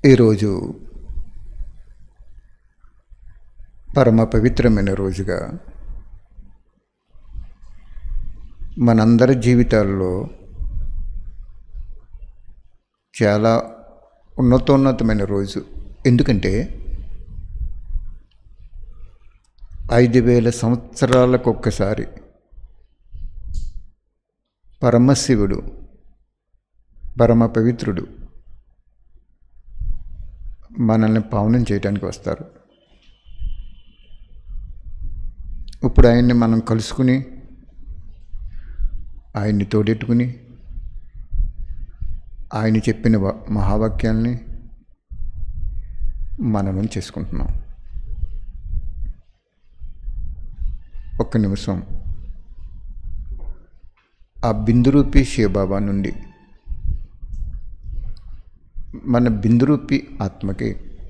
ఈరోజు పరమ పవిత్రమైన రోజుగా మనందరి జీవితాల్లో చాలా ఉన్నతోన్నతమైన రోజు ఎందుకంటే ఐదు వేల సంవత్సరాలకు ఒక్కసారి పరమశివుడు పరమ పవిత్రుడు మనల్ని పావనం చేయడానికి వస్తారు ఇప్పుడు ఆయన్ని మనం కలుసుకుని ఆయన్ని తోడెట్టుకుని ఆయన చెప్పిన వ- మహావాక్యాల్ని మననం చేసుకుంటున్నాం ఒక్క నిమిషం ఆ బిందురూపి శివబాబా నుండి మన బిందురూపి ఆత్మకి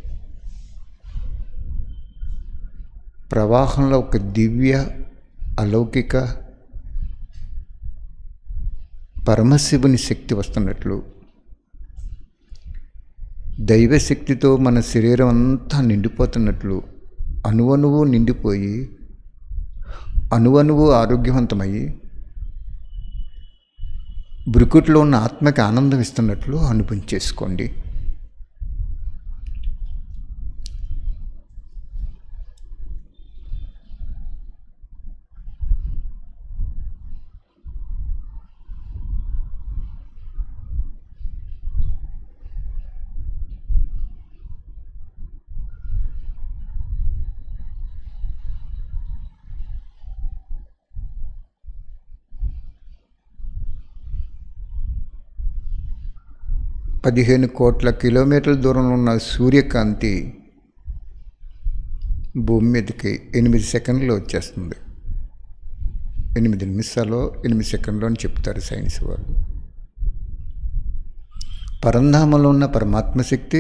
ప్రవాహంలో ఒక దివ్య అలౌకిక పరమశివుని శక్తి వస్తున్నట్లు దైవశక్తితో మన శరీరం అంతా నిండిపోతున్నట్లు అణువణువు నిండిపోయి అణువణువు ఆరోగ్యవంతమయ్యి బ్రుకుట్లో ఉన్న ఆత్మకి ఆనందం ఇస్తున్నట్లు అనుభవించేసుకోండి పదిహేను కోట్ల కిలోమీటర్ల దూరంలో ఉన్న సూర్యకాంతి భూమి మీదకి ఎనిమిది సెకండ్లో వచ్చేస్తుంది ఎనిమిది నిమిషాలు ఎనిమిది సెకండ్లో అని చెప్తారు సైన్స్ వాళ్ళు పరంధామంలో ఉన్న పరమాత్మ శక్తి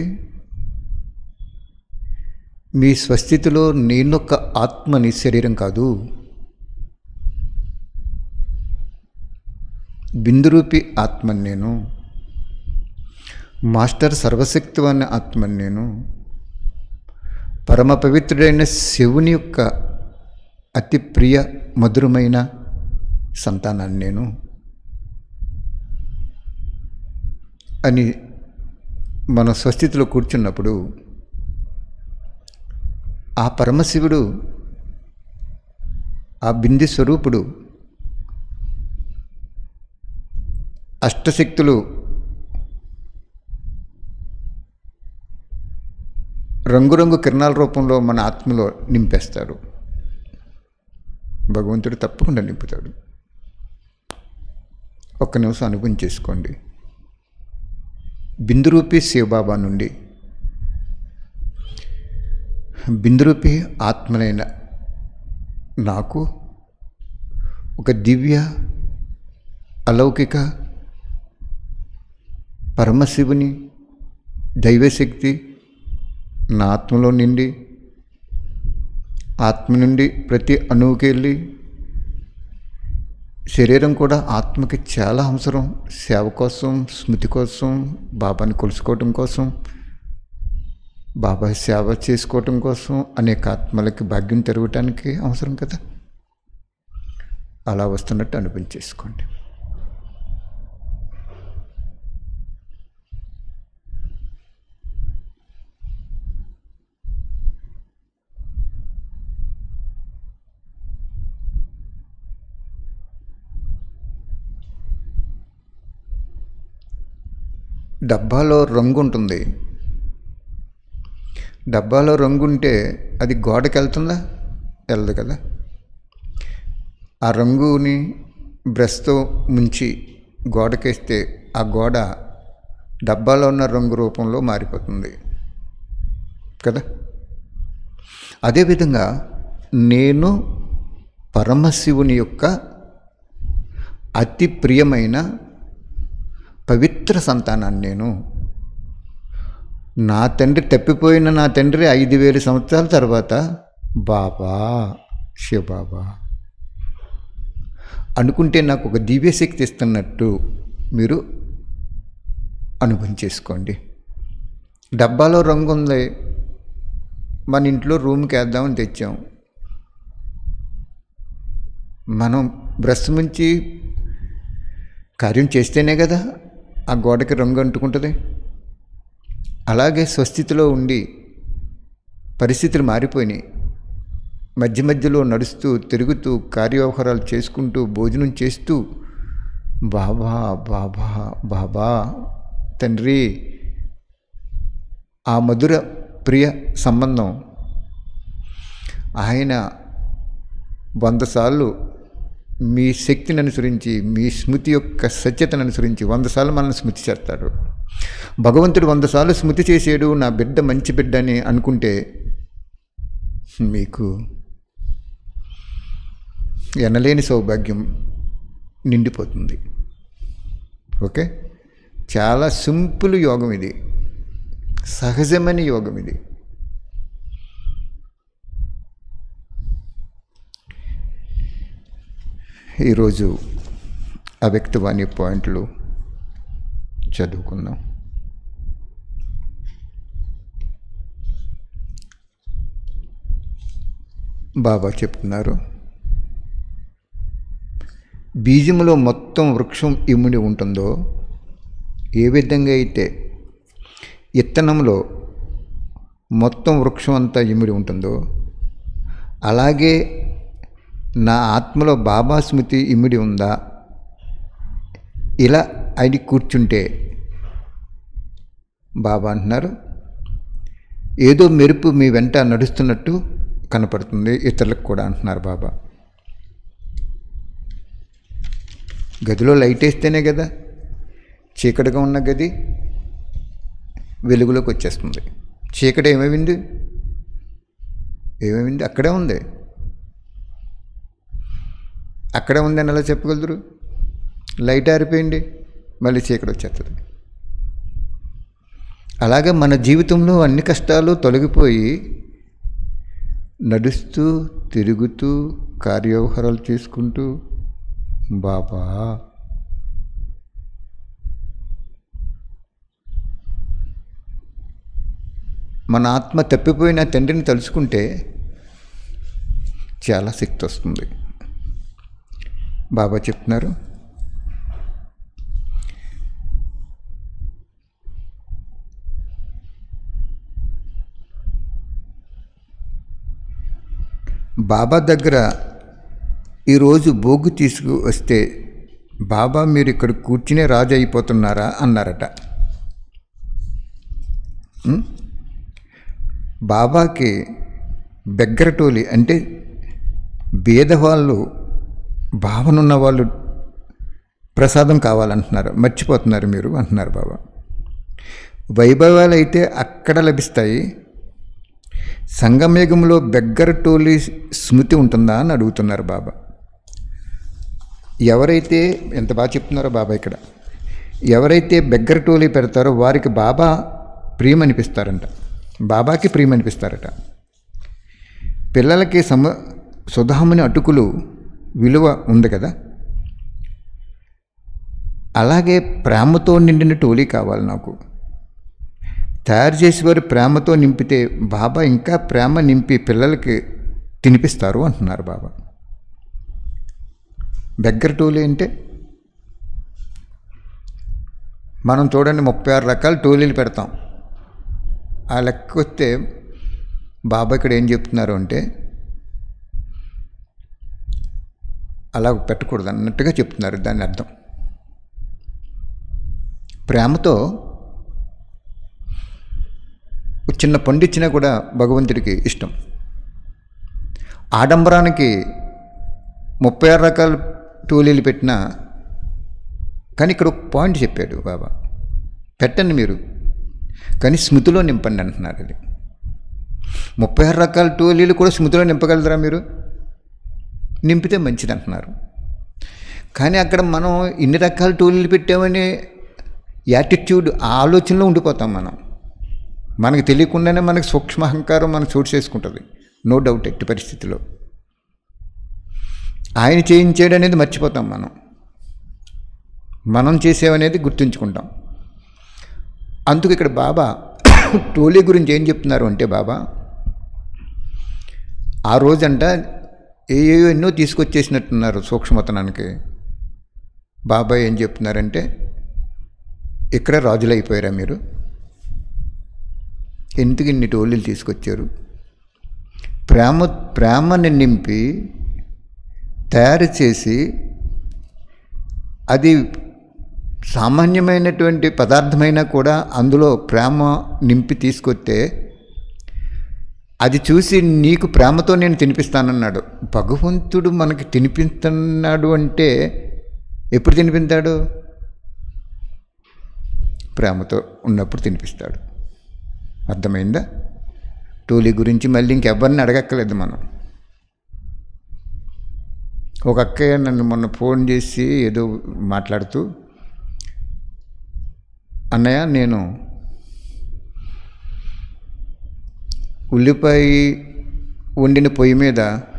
మీ స్వస్థితిలో నేనొక ఆత్మని శరీరం కాదు బిందురూపి ఆత్మని నేను మాస్టర్ సర్వశక్తివాన్ని ఆత్మని నేను పరమ పవిత్రుడైన శివుని యొక్క అతి ప్రియ మధురమైన సంతానాన్ని నేను అని మన స్వస్థితిలో కూర్చున్నప్పుడు ఆ పరమశివుడు ఆ బింది స్వరూపుడు అష్టశక్తులు రంగురంగు కిరణాల రూపంలో మన ఆత్మలో నింపేస్తాడు భగవంతుడు తప్పకుండా నింపుతాడు ఒక్క నిమిషం అనుభవం చేసుకోండి బిందురూపి శివబాబా నుండి బిందురూపి ఆత్మలైన నాకు ఒక దివ్య అలౌకిక పరమశివుని దైవశక్తి నా ఆత్మలో నిండి ఆత్మ నుండి ప్రతి అణువుకి వెళ్ళి శరీరం కూడా ఆత్మకి చాలా అవసరం సేవ కోసం స్మృతి కోసం బాబాని కొలుసుకోవటం కోసం బాబా సేవ చేసుకోవటం కోసం అనేక ఆత్మలకి భాగ్యం తెరవటానికి అవసరం కదా అలా వస్తున్నట్టు అనిపించేసుకోండి డబ్బాలో రంగు ఉంటుంది డబ్బాలో రంగు ఉంటే అది గోడకి వెళ్తుందా వెళ్ళదు కదా ఆ రంగుని బ్రష్తో ముంచి గోడకేస్తే ఆ గోడ డబ్బాలో ఉన్న రంగు రూపంలో మారిపోతుంది కదా అదేవిధంగా నేను పరమశివుని యొక్క అతి ప్రియమైన పవిత్ర సంతానాన్ని నేను నా తండ్రి తప్పిపోయిన నా తండ్రి ఐదు వేల సంవత్సరాల తర్వాత బాబా శివబాబా అనుకుంటే నాకు ఒక దివ్యశక్తి ఇస్తున్నట్టు మీరు అనుభవం చేసుకోండి డబ్బాలో రంగు ఉంది మన ఇంట్లో రూమ్కి వేద్దామని తెచ్చాం మనం బ్రష్ నుంచి కార్యం చేస్తేనే కదా ఆ గోడకి రంగు అంటుకుంటుంది అలాగే స్వస్థితిలో ఉండి పరిస్థితులు మారిపోయినాయి మధ్య మధ్యలో నడుస్తూ తిరుగుతూ కార్యవ్యవహారాలు చేసుకుంటూ భోజనం చేస్తూ బాబా బాబా బాబా తండ్రి ఆ మధుర ప్రియ సంబంధం ఆయన వంద సార్లు మీ శక్తిని అనుసరించి మీ స్మృతి యొక్క సత్యతను అనుసరించి వంద సార్లు మనల్ని స్మృతి చేస్తాడు భగవంతుడు వంద సార్లు స్మృతి చేసాడు నా బిడ్డ మంచి బిడ్డ అని అనుకుంటే మీకు ఎనలేని సౌభాగ్యం నిండిపోతుంది ఓకే చాలా సింపుల్ యోగం ఇది సహజమైన యోగం ఇది ఈరోజు అవ్యక్తవాణి పాయింట్లు చదువుకుందాం బాబా చెప్తున్నారు బీజములో మొత్తం వృక్షం ఇమ్ముడి ఉంటుందో ఏ విధంగా అయితే ఇత్తనంలో మొత్తం వృక్షం అంతా ఇమిడి ఉంటుందో అలాగే నా ఆత్మలో బాబా స్మృతి ఇమిడి ఉందా ఇలా అది కూర్చుంటే బాబా అంటున్నారు ఏదో మెరుపు మీ వెంట నడుస్తున్నట్టు కనపడుతుంది ఇతరులకు కూడా అంటున్నారు బాబా గదిలో లైట్ వేస్తేనే కదా చీకటిగా ఉన్న గది వెలుగులోకి వచ్చేస్తుంది చీకటి ఏమైంది ఏమైంది అక్కడే ఉంది అక్కడే ఉందని ఎలా చెప్పగలరు లైట్ ఆరిపోయింది మళ్ళీ చీకటి వచ్చేస్తుంది అలాగే మన జీవితంలో అన్ని కష్టాలు తొలగిపోయి నడుస్తూ తిరుగుతూ కార్యవ్యవహారాలు చేసుకుంటూ బాబా మన ఆత్మ తప్పిపోయిన తండ్రిని తలుచుకుంటే చాలా శక్తి వస్తుంది బాబా చెప్తున్నారు బాబా దగ్గర ఈరోజు బోగు తీసుకు వస్తే బాబా మీరు ఇక్కడ కూర్చునే రాజు అయిపోతున్నారా అన్నారట ఉం? బాబాకి బెగ్గరటోలి అంటే భేదవాళ్ళు భావన ఉన్న వాళ్ళు ప్రసాదం కావాలంటున్నారు మర్చిపోతున్నారు మీరు అంటున్నారు బాబా వైభవాలు అయితే అక్కడ లభిస్తాయి సంగమేగంలో బెగ్గరటోలి స్మృతి ఉంటుందా అని అడుగుతున్నారు బాబా ఎవరైతే ఎంత బాగా చెప్తున్నారో బాబా ఇక్కడ ఎవరైతే బెగ్గరటోలి పెడతారో వారికి బాబా ప్రియమనిపిస్తారంట బాబాకి ప్రియమనిపిస్తారట పిల్లలకి సమ సుధాముని అటుకులు విలువ ఉంది కదా అలాగే ప్రేమతో నిండిన టోలీ కావాలి నాకు తయారు చేసేవారు ప్రేమతో నింపితే బాబా ఇంకా ప్రేమ నింపి పిల్లలకి తినిపిస్తారు అంటున్నారు బాబా బెగ్గర టోలీ అంటే మనం చూడండి ముప్పై ఆరు రకాల టోలీలు పెడతాం ఆ లెక్క వస్తే బాబా ఇక్కడ ఏం చెప్తున్నారు అంటే అలా పెట్టకూడదు అన్నట్టుగా చెప్తున్నారు దాని అర్థం ప్రేమతో ఒక చిన్న పండు ఇచ్చినా కూడా భగవంతుడికి ఇష్టం ఆడంబరానికి ముప్పై ఆరు రకాల టోలీలు పెట్టినా కానీ ఇక్కడ ఒక పాయింట్ చెప్పాడు బాబా పెట్టండి మీరు కానీ స్మృతిలో నింపండి అంటున్నారు అది ముప్పై ఆరు రకాల టోలీలు కూడా స్మృతిలో నింపగలరా మీరు నింపితే మంచిది అంటున్నారు కానీ అక్కడ మనం ఇన్ని రకాల టోలీలు పెట్టామని యాటిట్యూడ్ ఆ ఆలోచనలో ఉండిపోతాం మనం మనకు తెలియకుండానే మనకు సూక్ష్మ అహంకారం మనం చోటు చేసుకుంటుంది నో డౌట్ ఎట్టి పరిస్థితిలో ఆయన చేయించాడు అనేది మర్చిపోతాం మనం మనం చేసేవనేది గుర్తుంచుకుంటాం అందుకు ఇక్కడ బాబా టోలీ గురించి ఏం చెప్తున్నారు అంటే బాబా ఆ రోజంట ఏ ఎన్నో తీసుకొచ్చేసినట్టున్నారు సూక్ష్మతనానికి బాబాయ్ ఏం చెప్తున్నారంటే ఇక్కడ రాజులు అయిపోయారా మీరు ఎందుకు ఇన్ని టోలీలు తీసుకొచ్చారు ప్రేమ ప్రేమని నింపి తయారు చేసి అది సామాన్యమైనటువంటి పదార్థమైనా కూడా అందులో ప్రేమ నింపి తీసుకొస్తే అది చూసి నీకు ప్రేమతో నేను తినిపిస్తానన్నాడు భగవంతుడు మనకి తినిపిస్తున్నాడు అంటే ఎప్పుడు తినిపిస్తాడు ప్రేమతో ఉన్నప్పుడు తినిపిస్తాడు అర్థమైందా టోలీ గురించి మళ్ళీ ఇంకెవరిని అడగక్కలేదు మనం ఒక అక్కయ్య నన్ను మొన్న ఫోన్ చేసి ఏదో మాట్లాడుతూ అన్నయ్య నేను ఉల్లిపాయ వండిన పొయ్యి మీద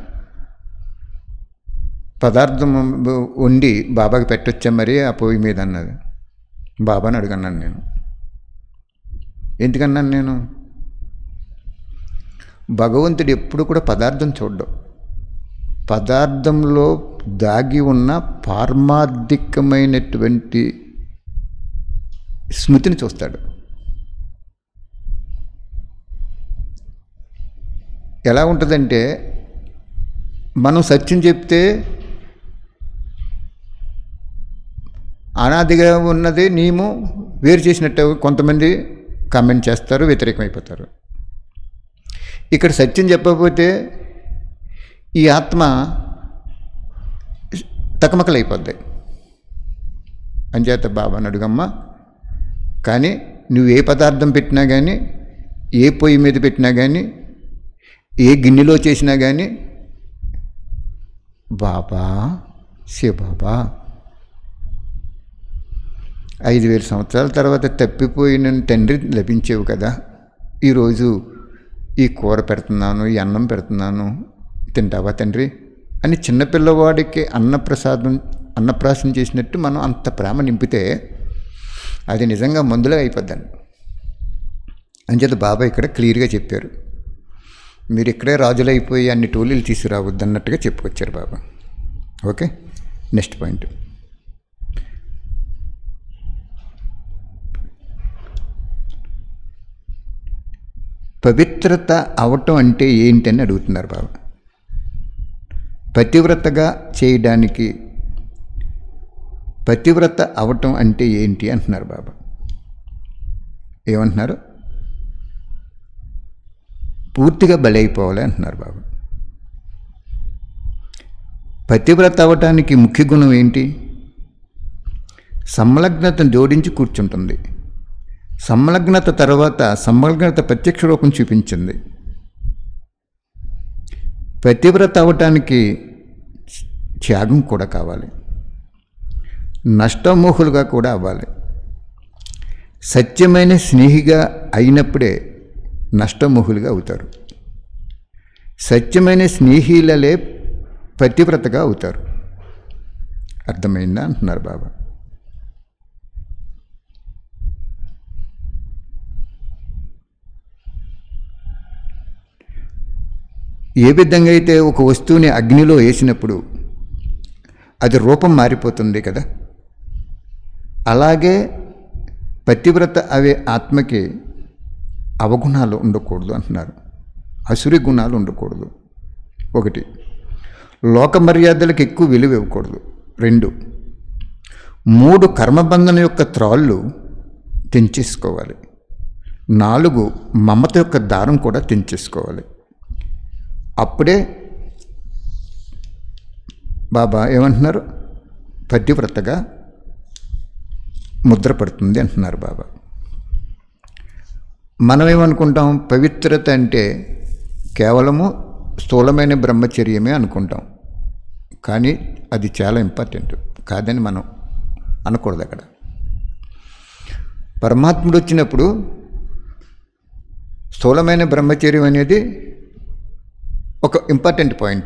పదార్థం వండి బాబాకి పెట్టొచ్చా మరి ఆ పొయ్యి మీద అన్నది బాబాని అడిగన్నాను నేను ఎందుకన్నాను నేను భగవంతుడు ఎప్పుడు కూడా పదార్థం చూడ్డం పదార్థంలో దాగి ఉన్న పారమార్థికమైనటువంటి స్మృతిని చూస్తాడు ఎలా ఉంటుందంటే మనం సత్యం చెప్తే అనాదిగా ఉన్నది నీము వేరు చేసినట్టు కొంతమంది కామెంట్ చేస్తారు వ్యతిరేకమైపోతారు ఇక్కడ సత్యం చెప్పకపోతే ఈ ఆత్మ తకమకలైపోద్ది అంచేత బాబా అడుగమ్మ కానీ నువ్వు ఏ పదార్థం పెట్టినా కానీ ఏ పొయ్యి మీద పెట్టినా కానీ ఏ గిన్నెలో చేసినా కానీ బాబా శివబాబా ఐదు వేల సంవత్సరాల తర్వాత తప్పిపోయిన తండ్రి లభించేవు కదా ఈరోజు ఈ కూర పెడుతున్నాను ఈ అన్నం పెడుతున్నాను తింటావా తండ్రి అని చిన్నపిల్లవాడికి అన్నప్రసాదం అన్నప్రాసం చేసినట్టు మనం అంత ప్రేమ నింపితే అది నిజంగా మందులో అయిపోద్దండి అంచేత బాబా ఇక్కడ క్లియర్గా చెప్పారు మీరు ఇక్కడే రాజులైపోయి అన్ని టోలీలు తీసుకురావద్దు అన్నట్టుగా చెప్పుకొచ్చారు బాబా ఓకే నెక్స్ట్ పాయింట్ పవిత్రత అవటం అంటే ఏంటని అడుగుతున్నారు బాబా పతివ్రతగా చేయడానికి పతివ్రత అవటం అంటే ఏంటి అంటున్నారు బాబా ఏమంటున్నారు పూర్తిగా బలైపోవాలి అంటున్నారు బాబా పతివ్రత అవటానికి ముఖ్య గుణం ఏంటి సంలగ్నతను జోడించి కూర్చుంటుంది సంలగ్నత తర్వాత సంలగ్నత ప్రత్యక్ష రూపం చూపించింది పతివ్రత అవటానికి త్యాగం కూడా కావాలి నష్టమోహులుగా కూడా అవ్వాలి సత్యమైన స్నేహిగా అయినప్పుడే నష్టమోహులుగా అవుతారు సత్యమైన స్నేహిలలే పతివ్రతగా అవుతారు అర్థమైందా అంటున్నారు బాబా ఏ విధంగా అయితే ఒక వస్తువుని అగ్నిలో వేసినప్పుడు అది రూపం మారిపోతుంది కదా అలాగే పతివ్రత అవే ఆత్మకి అవగుణాలు ఉండకూడదు అంటున్నారు అసురి గుణాలు ఉండకూడదు ఒకటి లోక మర్యాదలకు ఎక్కువ విలువ ఇవ్వకూడదు రెండు మూడు కర్మబంధన యొక్క త్రాళ్ళు తెంచేసుకోవాలి నాలుగు మమత యొక్క దారం కూడా తెంచేసుకోవాలి అప్పుడే బాబా ఏమంటున్నారు పతివ్రతగా ముద్ర పడుతుంది అంటున్నారు బాబా మనం ఏమనుకుంటాం పవిత్రత అంటే కేవలము స్థూలమైన బ్రహ్మచర్యమే అనుకుంటాం కానీ అది చాలా ఇంపార్టెంట్ కాదని మనం అనకూడదు అక్కడ పరమాత్ముడు వచ్చినప్పుడు స్థూలమైన బ్రహ్మచర్యం అనేది ఒక ఇంపార్టెంట్ పాయింట్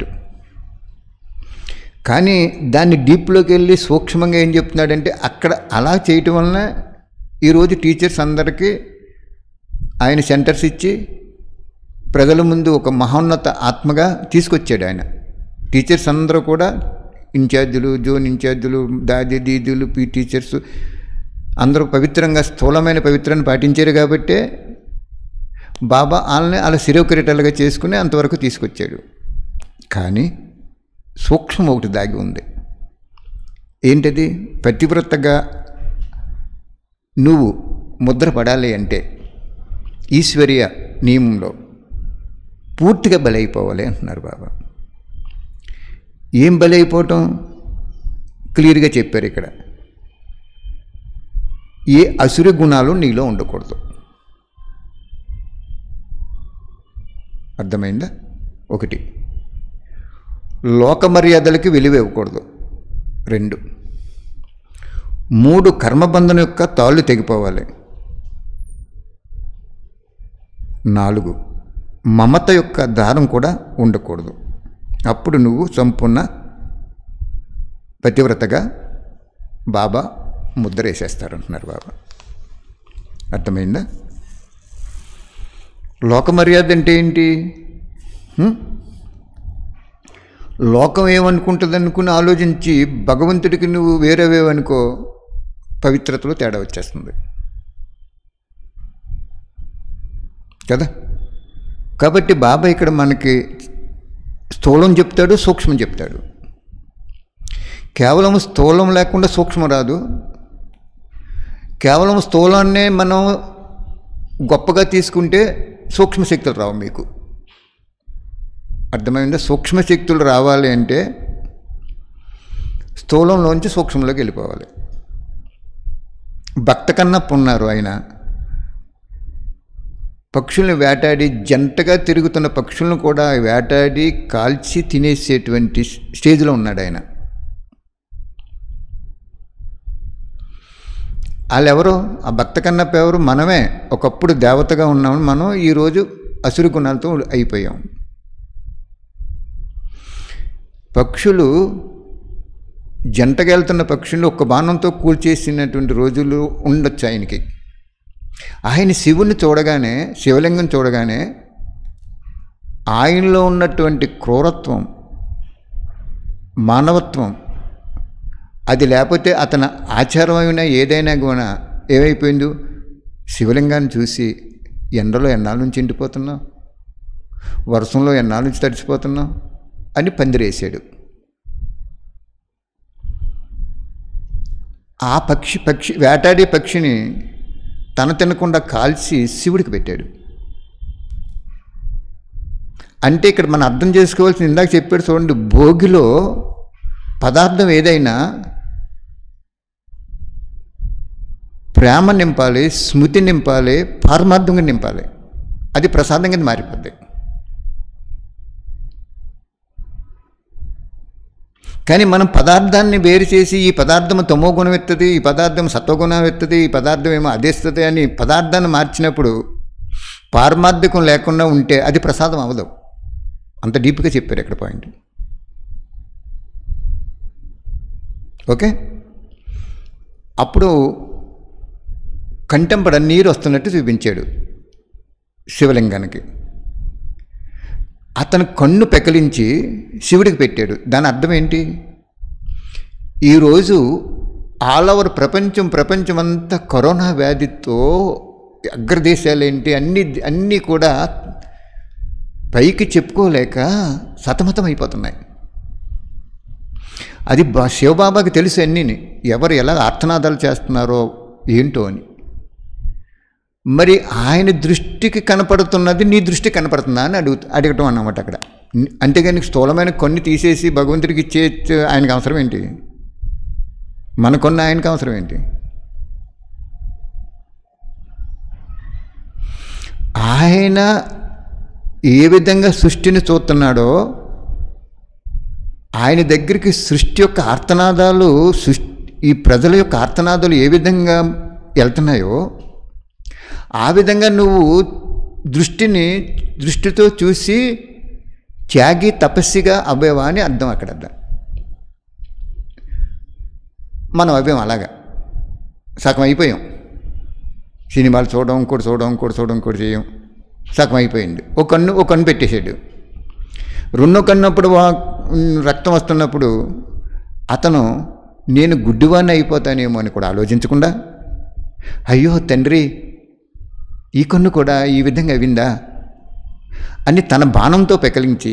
కానీ దాన్ని డీప్లోకి వెళ్ళి సూక్ష్మంగా ఏం చెప్తున్నాడంటే అక్కడ అలా చేయటం వలన ఈరోజు టీచర్స్ అందరికీ ఆయన సెంటర్స్ ఇచ్చి ప్రజల ముందు ఒక మహోన్నత ఆత్మగా తీసుకొచ్చాడు ఆయన టీచర్స్ అందరూ కూడా ఇన్ఛార్జీలు జోన్ ఇన్ఛార్జీలు దాది దీదులు పీ టీచర్స్ అందరూ పవిత్రంగా స్థూలమైన పవిత్రాన్ని పాటించారు కాబట్టే బాబా వాళ్ళని అలా శిరోకిరీటాలుగా చేసుకుని అంతవరకు తీసుకొచ్చాడు కానీ సూక్ష్మం ఒకటి దాగి ఉంది ఏంటది పతివ్రతగా నువ్వు ముద్ర పడాలి అంటే ఈశ్వర్య నియమంలో పూర్తిగా బలైపోవాలి అంటున్నారు బాబా ఏం బలైపోవటం క్లియర్గా చెప్పారు ఇక్కడ ఏ అసుర గుణాలు నీలో ఉండకూడదు అర్థమైందా ఒకటి లోక మర్యాదలకి విలువ ఇవ్వకూడదు రెండు మూడు కర్మబంధన యొక్క తాళ్ళు తెగిపోవాలి నాలుగు మమత యొక్క దారం కూడా ఉండకూడదు అప్పుడు నువ్వు సంపూర్ణ పతివ్రతగా బాబా ముద్ర వేసేస్తారు అంటున్నారు బాబా అర్థమైందా లోక మర్యాద అంటే ఏంటి హ్మ్? లోకం ఏమనుకుంటుంది అనుకుని ఆలోచించి భగవంతుడికి నువ్వు వేరేవేవనుకో పవిత్రతలో తేడా వచ్చేస్తుంది కదా కాబట్టి బాబా ఇక్కడ మనకి స్థూలం చెప్తాడు సూక్ష్మం చెప్తాడు కేవలం స్థూలం లేకుండా సూక్ష్మం రాదు కేవలం స్థూలాన్నే మనం గొప్పగా తీసుకుంటే సూక్ష్మశక్తులు రావు మీకు అర్థమైందా సూక్ష్మశక్తులు రావాలి అంటే స్థూలంలోంచి సూక్ష్మంలోకి వెళ్ళిపోవాలి భక్త కన్నప్ప ఉన్నారు ఆయన పక్షుల్ని వేటాడి జంటగా తిరుగుతున్న పక్షులను కూడా వేటాడి కాల్చి తినేసేటువంటి స్టేజ్లో ఉన్నాడు ఆయన వాళ్ళెవరు ఆ భక్త కన్నప్ప ఎవరు మనమే ఒకప్పుడు దేవతగా ఉన్నామని మనం ఈరోజు అసురు గుణాలతో అయిపోయాం పక్షులు జంటగా వెళ్తున్న పక్షులు ఒక్క బాణంతో కూల్చేసినటువంటి రోజులు ఉండొచ్చు ఆయనకి ఆయన శివుని చూడగానే శివలింగం చూడగానే ఆయనలో ఉన్నటువంటి క్రూరత్వం మానవత్వం అది లేకపోతే అతని ఆచారమైన ఏదైనా కూడా ఏమైపోయిందో శివలింగాన్ని చూసి ఎండలో ఎన్నాళ్ళ నుంచి ఎండిపోతున్నావు వర్షంలో ఎన్నాళ్ళ నుంచి తడిచిపోతున్నావు అని పందిరేసాడు ఆ పక్షి పక్షి వేటాడే పక్షిని తన తినకుండా కాల్చి శివుడికి పెట్టాడు అంటే ఇక్కడ మనం అర్థం చేసుకోవాల్సింది ఇందాక చెప్పాడు చూడండి భోగిలో పదార్థం ఏదైనా ప్రేమ నింపాలి స్మృతి నింపాలి పారమార్థంగా నింపాలి అది ప్రసాదం కింద మారిపోద్ది కానీ మనం పదార్థాన్ని వేరు చేసి ఈ పదార్థం తమో గుణం ఎత్తది ఈ పదార్థం సత్వగుణం ఎత్తది ఈ పదార్థం ఏమో అదేస్తుంది అని పదార్థాన్ని మార్చినప్పుడు పారమార్థికం లేకుండా ఉంటే అది ప్రసాదం అవ్వదు అంత డీప్గా చెప్పారు ఇక్కడ పాయింట్ ఓకే అప్పుడు కంటెంపడ నీరు వస్తున్నట్టు చూపించాడు శివలింగానికి అతను కన్ను పెకలించి శివుడికి పెట్టాడు దాని అర్థం ఏంటి ఈరోజు ఆల్ ఓవర్ ప్రపంచం ప్రపంచం అంతా కరోనా వ్యాధితో అగ్రదేశాలేంటి అన్ని అన్నీ కూడా పైకి చెప్పుకోలేక సతమతం అయిపోతున్నాయి అది బా శివబాబాకి తెలుసు అన్నీని ఎవరు ఎలా ఆర్తనాదాలు చేస్తున్నారో ఏంటో అని మరి ఆయన దృష్టికి కనపడుతున్నది నీ దృష్టికి కనపడుతుందా అని అడుగు అడగటం అన్నమాట అక్కడ అంతేగాని స్థూలమైన కొన్ని తీసేసి భగవంతుడికి ఇచ్చే ఆయనకు అవసరం ఏంటి మనకున్న ఆయనకు అవసరం ఏంటి ఆయన ఏ విధంగా సృష్టిని చూస్తున్నాడో ఆయన దగ్గరికి సృష్టి యొక్క ఆర్తనాదాలు సృష్టి ఈ ప్రజల యొక్క ఆర్తనాదాలు ఏ విధంగా వెళ్తున్నాయో ఆ విధంగా నువ్వు దృష్టిని దృష్టితో చూసి త్యాగి తపస్సిగా అవ్వేవా అని అర్థం అక్కడ అర్థం మనం అవ్వాం అలాగా సగం అయిపోయాం సినిమాలు చూడడం ఇంకోటి చూడడం ఇంకోటి చూడడం ఇంకోటి చేయం సగం అయిపోయింది ఒక కన్ను ఒక కన్ను పెట్టేశాడు రెండో కన్నప్పుడు వా- రక్తం వస్తున్నప్పుడు అతను నేను గుడ్డివాడిని అయిపోతానేమో అని కూడా ఆలోచించకుండా అయ్యో తండ్రి ఈ కన్ను కూడా ఈ విధంగా విందా అని తన బాణంతో పెకలించి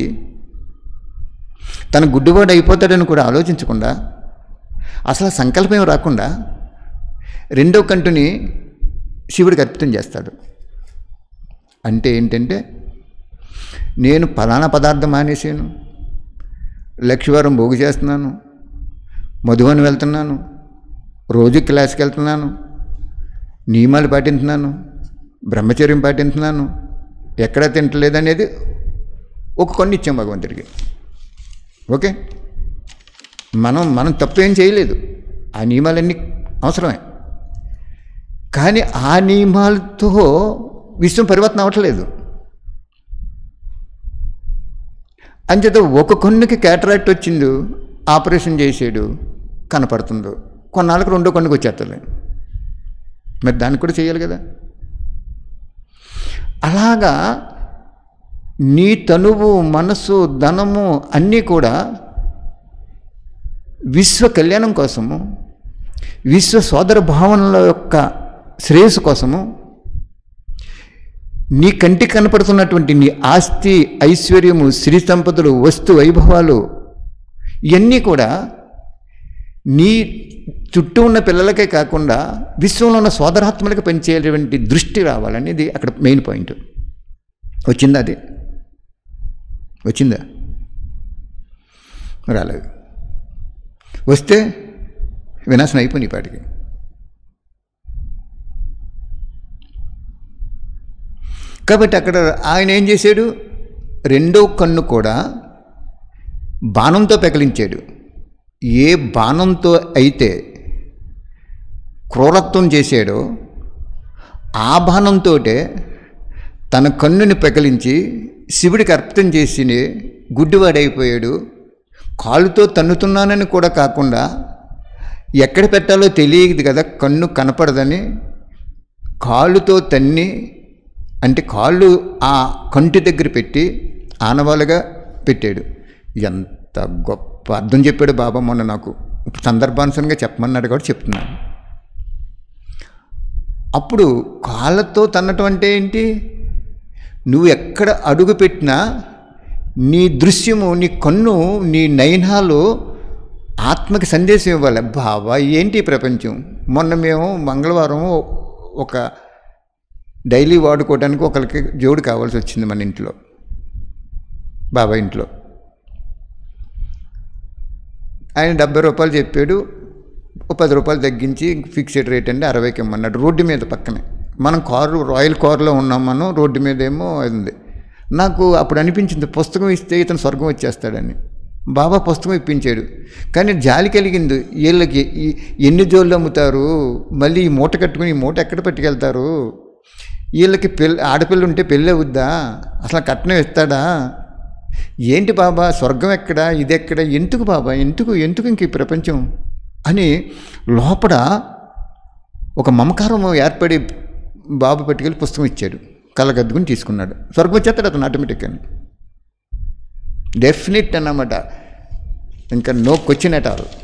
తన గుడ్డివాడు అయిపోతాడని కూడా ఆలోచించకుండా అసలు ఆ సంకల్పం ఏం రాకుండా రెండో కంటుని శివుడికి అర్పితం చేస్తాడు అంటే ఏంటంటే నేను ఫలానా పదార్థం మానేసాను లక్షవారం భోగి చేస్తున్నాను మధువని వెళ్తున్నాను రోజు క్లాస్కి వెళ్తున్నాను నియమాలు పాటించున్నాను బ్రహ్మచర్యం పాటించున్నాను ఎక్కడా తింటలేదనేది ఒక కొన్ని ఇచ్చాం భగవంతుడికి ఓకే మనం మనం తప్పేం చేయలేదు ఆ నియమాలన్నీ అవసరమే కానీ ఆ నియమాలతో విశ్వం పరివర్తన అవ్వట్లేదు అంచేత ఒక కొన్నుకి క్యాటరాక్ట్ వచ్చిండు ఆపరేషన్ చేసాడు కనపడుతుందో కొన్నాళ్ళకి రెండో కొన్నుకి వచ్చేస్తుంది మరి దానికి కూడా చేయాలి కదా అలాగా నీ తనువు మనసు ధనము అన్నీ కూడా విశ్వ కళ్యాణం కోసము విశ్వ సోదర భావనల యొక్క శ్రేయస్సు కోసము నీ కంటికి కనపడుతున్నటువంటి నీ ఆస్తి ఐశ్వర్యము శ్రీ సంపదలు వస్తు వైభవాలు ఇవన్నీ కూడా నీ చుట్టూ ఉన్న పిల్లలకే కాకుండా విశ్వంలో ఉన్న సోదరాత్మలకు పనిచేయటువంటి దృష్టి రావాలనేది అక్కడ మెయిన్ పాయింట్ వచ్చిందా అది వచ్చిందా రాలేదు వస్తే వినాశనం అయిపోయింది ఈ పాటికి కాబట్టి అక్కడ ఆయన ఏం చేశాడు రెండో కన్ను కూడా బాణంతో పెకలించాడు ఏ బాణంతో అయితే క్రూరత్వం చేశాడో ఆ బాణంతో తన కన్నుని పెకలించి శివుడికి అర్పితం చేసి గుడ్డివాడైపోయాడు కాలుతో తన్నుతున్నానని కూడా కాకుండా ఎక్కడ పెట్టాలో తెలియదు కదా కన్ను కనపడదని కాలుతో తన్ని అంటే కాళ్ళు ఆ కంటి దగ్గర పెట్టి ఆనవాలుగా పెట్టాడు ఎంత గొప్ప అర్థం చెప్పాడు బాబా మొన్న నాకు ఇప్పుడు సందర్భానుసారంగా చెప్పమన్నాడు కూడా చెప్తున్నాను అప్పుడు కాళ్ళతో తన్నటం అంటే ఏంటి నువ్వు ఎక్కడ అడుగు పెట్టినా నీ దృశ్యము నీ కన్ను నీ నయనాలు ఆత్మకి సందేశం ఇవ్వాలి బాబా ఏంటి ఈ ప్రపంచం మొన్న మేము మంగళవారం ఒక డైలీ వాడుకోవడానికి ఒకరికి జోడు కావాల్సి వచ్చింది మన ఇంట్లో బాబా ఇంట్లో ఆయన డెబ్బై రూపాయలు చెప్పాడు ఓ పది రూపాయలు తగ్గించి ఫిక్స్డ్ రేట్ అంటే అరవైకి ఇమ్మన్నాడు రోడ్డు మీద పక్కనే మనం కారు రాయల్ కారులో ఉన్నాం మనం రోడ్డు మీద ఏమో అది ఉంది నాకు అప్పుడు అనిపించింది పుస్తకం ఇస్తే ఇతను స్వర్గం వచ్చేస్తాడని బాబా పుస్తకం ఇప్పించాడు కానీ జాలి కలిగింది వీళ్ళకి ఈ- ఎన్ని జోళ్ళు అమ్ముతారు మళ్ళీ ఈ మూట కట్టుకుని ఈ మూట ఎక్కడ పట్టుకెళ్తారు వీళ్ళకి పెళ్ళి ఆడపిల్ల ఉంటే పెళ్ళి అవుద్దా అసలు కట్నం ఇస్తాడా ఏంటి బాబా స్వర్గం ఎక్కడ ఇది ఎక్కడ ఎందుకు బాబా ఎందుకు ఎందుకు ఇంక ఈ ప్రపంచం అని లోపల ఒక మమకారం ఏర్పడి బాబు పట్టుకెళ్ళి పుస్తకం ఇచ్చాడు కళ్ళగద్దుకుని తీసుకున్నాడు స్వర్గం వచ్చేస్తాడు అతను ఆటోమేటిక్గా డెఫినెట్ అన్నమాట ఇంకా నో క్వశ్చన్ ఎట్ ఆల్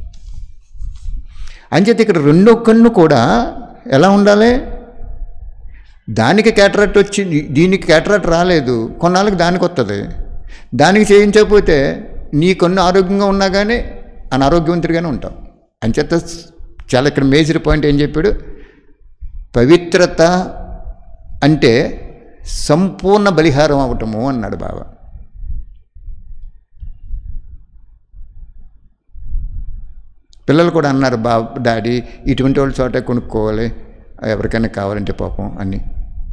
అంచేత ఇక్కడ రెండో కన్ను కూడా ఎలా ఉండాలి దానికి క్యాటరాక్ట్ వచ్చి దీనికి క్యాటరాక్ట్ రాలేదు కొన్నాళ్ళకి దానికి వస్తుంది దానికి చేయించకపోతే నీ కొన్ని ఆరోగ్యంగా ఉన్నా కానీ అనారోగ్యవంతుడిగానే ఉంటాం అంచేత చాలా ఇక్కడ మేజర్ పాయింట్ ఏం చెప్పాడు పవిత్రత అంటే సంపూర్ణ బలిహారం అవటము అన్నాడు బాబా పిల్లలు కూడా అన్నారు బా డాడీ ఇటువంటి వాళ్ళ చోట కొనుక్కోవాలి ఎవరికైనా కావాలంటే పాపం అని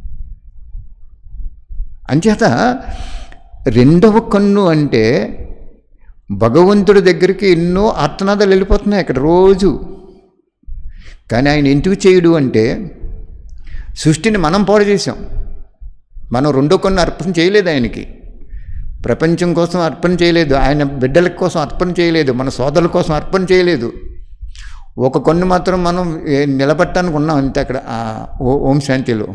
అంచేత రెండవ కన్ను అంటే భగవంతుడి దగ్గరికి ఎన్నో ఆర్తనాదాలు వెళ్ళిపోతున్నాయి అక్కడ రోజు కానీ ఆయన ఎందుకు చేయడు అంటే సృష్టిని మనం పాడు చేసాం మనం రెండో కన్ను అర్పణ చేయలేదు ఆయనకి ప్రపంచం కోసం అర్పణ చేయలేదు ఆయన బిడ్డల కోసం అర్పణ చేయలేదు మన సోదరుల కోసం అర్పణ చేయలేదు ఒక కొన్ని మాత్రం మనం ఏ- నిలబట్టడానికి ఉన్నాం అంతే అక్కడ ఆ ఓ- ఓం శాంతిలో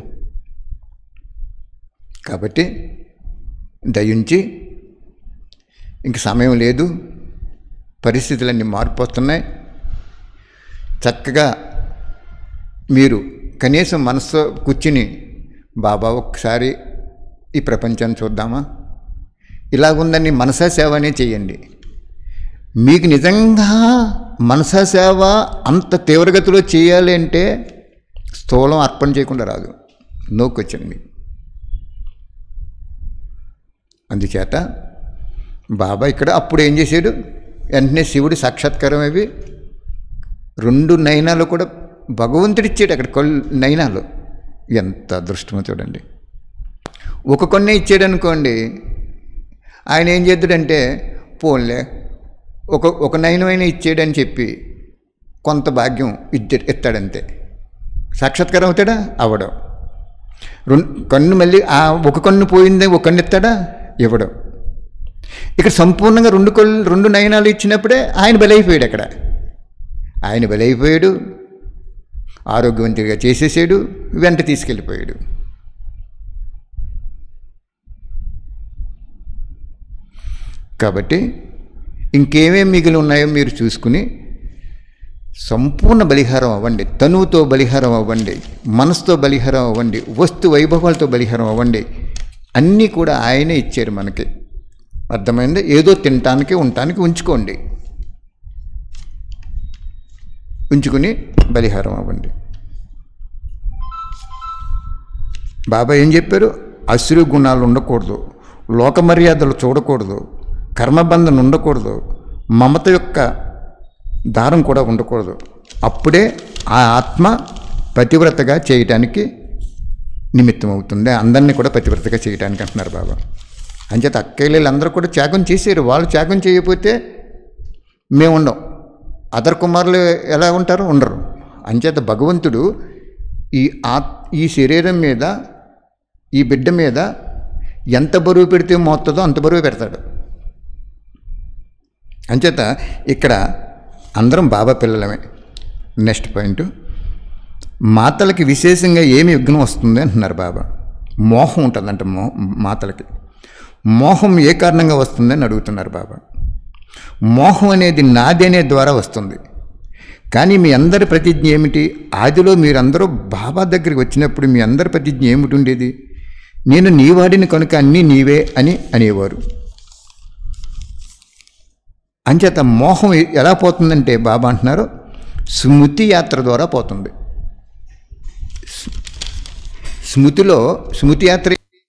కాబట్టి దయించి ఇంక సమయం లేదు పరిస్థితులన్నీ మార్పు వస్తున్నాయి చక్కగా మీరు కనీసం మనసు కూర్చుని బాబా ఒక్కసారి ఈ ప్రపంచాన్ని చూద్దామా ఇలాగుందని మనసా సేవ అనే చేయండి మీకు నిజంగా మనసా సేవ అంత తీవ్రగతిలో చేయాలి అంటే స్థూలం అర్పణ చేయకుండా రాదు నోకొచ్చింది మీకు అందుచేత బాబా ఇక్కడ అప్పుడు ఏం చేశాడు వెంటనే శివుడి సాక్షాత్కారం అవి రెండు నయనాలు కూడా భగవంతుడిచ్చాడు అక్కడ కళ్ళు నయనాలు ఎంత అదృష్టమో చూడండి ఒక కొన్నే ఇచ్చాడు అనుకోండి ఆయన ఏం చేద్దాడంటే పోన్లే ఒక ఒక నయనమైనా ఇచ్చాడని చెప్పి కొంత భాగ్యం ఇద్ద ఇస్తాడంతే సాక్షాత్కారం అవుతాడా అవడం రెండు కన్ను మళ్ళీ ఆ ఒక కన్ను పోయిందే ఒక కన్ను ఇస్తాడా ఇవ్వడం ఇక్కడ సంపూర్ణంగా రెండు కళ్ళు రెండు నయనాలు ఇచ్చినప్పుడే ఆయన బలైపోయాడు అక్కడ ఆయన బలైపోయాడు ఆరోగ్యవంతుడిగా చేసేసాడు వెంట తీసుకెళ్ళిపోయాడు కాబట్టి ఇంకేమేం మిగిలి ఉన్నాయో మీరు చూసుకుని సంపూర్ణ బలిహారం అవ్వండి తనువుతో బలిహారం అవ్వండి మనసుతో బలిహారం అవ్వండి వస్తు వైభవాలతో బలిహారం అవ్వండి అన్నీ కూడా ఆయనే ఇచ్చారు మనకి అర్థమైంది ఏదో తినటానికి ఉండటానికి ఉంచుకోండి ఉంచుకుని బలిహారం అవ్వండి బాబా ఏం చెప్పారు అసురు గుణాలు ఉండకూడదు లోక మర్యాదలు చూడకూడదు కర్మబంధన ఉండకూడదు మమత యొక్క దారం కూడా ఉండకూడదు అప్పుడే ఆ ఆత్మ పతివ్రతగా చేయటానికి నిమిత్తం అవుతుంది అందరినీ కూడా పతివ్రతగా చేయడానికి అంటున్నారు బాబా అంచేత అక్కయ్యలు అందరూ కూడా త్యాగం చేశారు వాళ్ళు త్యాగం చేయకపోతే మేము ఉండం అదర్ కుమారులు ఎలా ఉంటారు ఉండరు అంచేత భగవంతుడు ఈ ఆత్ ఈ శరీరం మీద ఈ బిడ్డ మీద ఎంత బరువు పెడితే మోస్తుందో అంత బరువు పెడతాడు అంచేత ఇక్కడ అందరం బాబా పిల్లలమే నెక్స్ట్ పాయింట్ మాతలకి విశేషంగా ఏమి విఘ్నం వస్తుంది అంటున్నారు బాబా మోహం ఉంటుందంట మో మాతలకి మోహం ఏ కారణంగా వస్తుందని అడుగుతున్నారు బాబా మోహం అనేది నాది అనే ద్వారా వస్తుంది కానీ మీ అందరి ప్రతిజ్ఞ ఏమిటి ఆదిలో మీరందరూ బాబా దగ్గరికి వచ్చినప్పుడు మీ అందరి ప్రతిజ్ఞ ఏమిటి ఉండేది నేను నీవాడిని కనుక అన్నీ నీవే అని అనేవారు అంచేత మోహం ఎలా పోతుందంటే బాబా అంటున్నారు స్మృతి యాత్ర ద్వారా పోతుంది స్- స్మృతిలో స్మృతి యాత్ర